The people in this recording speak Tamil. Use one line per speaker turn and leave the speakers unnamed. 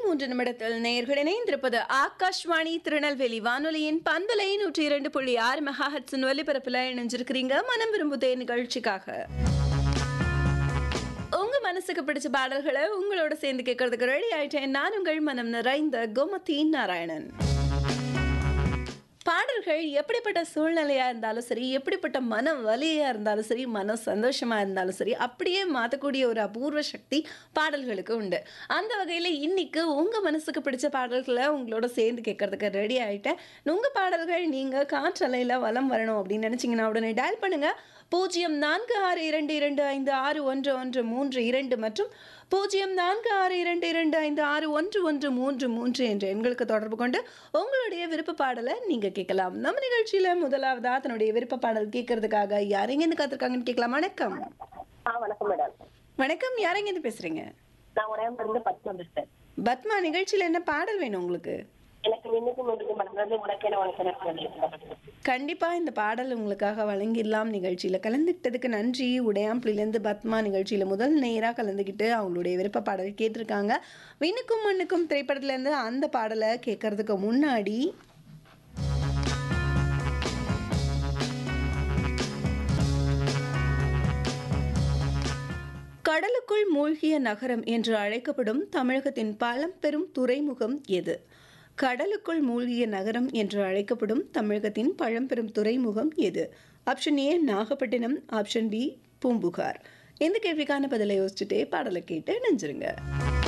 மூன்று நிமிடத்தில் நேயர்கள் இணைந்திருப்பது ஆகாஷ்வாணி திருநெல்வேலி வானொலியின் பண்பலை நூற்றி இரண்டு புள்ளி ஆறு மெகாஹட்ஸின் ஒலிபரப்புல இணைஞ்சிருக்கிறீங்க மனம் விரும்புதே நிகழ்ச்சிக்காக உங்க மனசுக்கு பிடிச்ச பாடல்களை உங்களோட சேர்ந்து கேட்கறதுக்கு ரெடி ஆயிட்டேன் நான் உங்கள் மனம் நிறைந்த கோமதி நாராயணன் பாடல்கள் எப்படிப்பட்ட சூழ்நிலையா இருந்தாலும் சரி எப்படிப்பட்ட மன வலியா இருந்தாலும் சரி மன சந்தோஷமா இருந்தாலும் சரி அப்படியே மாற்றக்கூடிய ஒரு அபூர்வ சக்தி பாடல்களுக்கு உண்டு அந்த வகையில் இன்னைக்கு உங்க மனசுக்கு பிடிச்ச பாடல்களை உங்களோட சேர்ந்து கேட்கறதுக்கு ரெடி ஆயிட்டேன் உங்க பாடல்கள் நீங்க காற்றலையில வலம் வரணும் அப்படின்னு நினைச்சீங்கன்னா உடனே டயல் பண்ணுங்க பூஜ்ஜியம் நான்கு ஆறு இரண்டு இரண்டு ஐந்து ஆறு ஒன்று ஒன்று மூன்று இரண்டு மற்றும் பூஜ்ஜியம் நான்கு ஆறு இரண்டு இரண்டு ஐந்து ஆறு ஒன்று ஒன்று மூன்று மூன்று என்ற எண்களுக்கு தொடர்பு கொண்டு உங்களுடைய விருப்ப பாடலை நீங்க கேட்கலாம் நம்ம நிகழ்ச்சியில முதலாவதா தன்னுடைய விருப்ப பாடல் கேட்கறதுக்காக யாரெங்க இருந்து காத்திருக்காங்கன்னு கேட்கலாம் வணக்கம்
ஆ வணக்கம் மேடம்
வணக்கம் யாரெங்க இருந்து பேசுறீங்க
நான் உடையாம இருந்து பத்மா பேசுறேன்
பத்மா நிகழ்ச்சியில என்ன பாடல் வேணும் உங்களுக்கு
எனக்கு இன்னைக்கு முடிஞ்சு மேடம் வந்து உனக்கு என்ன உனக்கு என்ன
கண்டிப்பா இந்த பாடல் உங்களுக்காக வழங்கிடலாம் நிகழ்ச்சியில கலந்துக்கிட்டதுக்கு நன்றி உடையாம்புலிலேருந்து பத்மா நிகழ்ச்சியில முதல் நேரா கலந்துக்கிட்டு அவங்களுடைய விருப்ப பாடல் கேட்டிருக்காங்க விண்ணுக்கும் மண்ணுக்கும் திரைப்படத்துல இருந்து அந்த பாடலை கேட்கறதுக்கு முன்னாடி கடலுக்குள் மூழ்கிய நகரம் என்று அழைக்கப்படும் தமிழகத்தின் பழம்பெரும் துறைமுகம் எது கடலுக்குள் மூழ்கிய நகரம் என்று அழைக்கப்படும் தமிழகத்தின் பழம்பெரும் துறைமுகம் எது option A Nagapattinam option B Poompuhar இந்த கேள்விக்கான பதிலை யோசிச்சுட்டே பாடலை கேட்டு நெஞ்சிருங்க